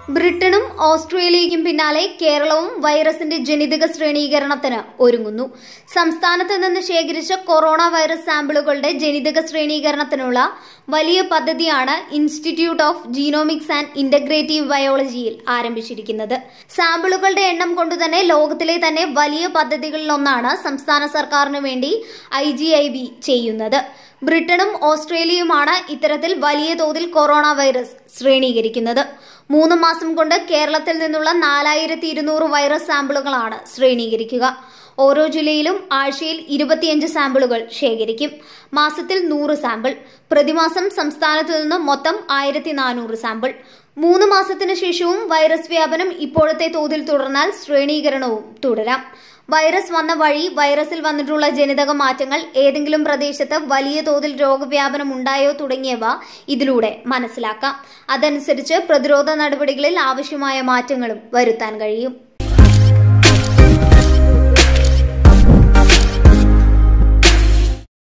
ബ്രിട്ടനും ഓസ്ട്രേലിയയ്ക്കും പിന്നാലെ കേരളവും വൈറസിന്റെ ജനിതക ശ്രേണീകരണത്തിന് ഒരുങ്ങുന്നു സംസ്ഥാനത്ത് നിന്ന് ശേഖരിച്ച കൊറോണ വൈറസ് സാമ്പിളുകളുടെ ജനിതക ശ്രേണീകരണത്തിനുള്ള വലിയ പദ്ധതിയാണ് institute of genomics and integrative ബയോളജിയിൽ ആരംഭിച്ചിരിക്കുന്നത് സാമ്പിളുകളുടെ എണ്ണം കൊണ്ടുതന്നെ ലോകത്തിലെ തന്നെ വലിയ പദ്ധതികളിലൊന്നാണ് സംസ്ഥാന സർക്കാരിനു വേണ്ടി ഐ ജി ഐ ബി ചെയ്യുന്നത് ബ്രിട്ടനും ഓസ്ട്രേലിയയുമാണ് ഇത്തരത്തിൽ വലിയ തോതിൽ കൊറോണ വൈറസ് ശ്രേണീകരിക്കുന്നത് മൂന്ന് മാസം കൊണ്ട് കേരളത്തിൽ നിന്നുള്ള നാലായിരത്തി ഇരുന്നൂറ് വൈറസ് സാമ്പിളുകളാണ് ശ്രേണീകരിക്കുക ഓരോ ജില്ലയിലും ആഴ്ചയിൽ ഇരുപത്തിയഞ്ച് സാമ്പിളുകൾ ശേഖരിക്കും മാസത്തിൽ നൂറ് സാമ്പിൾ പ്രതിമാസം സംസ്ഥാനത്തു നിന്ന് മൊത്തം ആയിരത്തി നാനൂറ് സാമ്പിൾ മൂന്ന് മാസത്തിന് ശേഷവും വൈറസ് വ്യാപനം ഇപ്പോഴത്തെ തോതിൽ തുടർന്നാൽ ശ്രേണീകരണവും തുടരാം വൈറസ് വന്ന വഴി വൈറസിൽ വന്നിട്ടുള്ള ജനിതക മാറ്റങ്ങൾ ഏതെങ്കിലും പ്രദേശത്ത് വലിയ തോതിൽ രോഗവ്യാപനം ഉണ്ടായോ തുടങ്ങിയവ ഇതിലൂടെ മനസ്സിലാക്കാം അതനുസരിച്ച് പ്രതിരോധ നടപടികളിൽ ആവശ്യമായ മാറ്റങ്ങളും വരുത്താൻ കഴിയും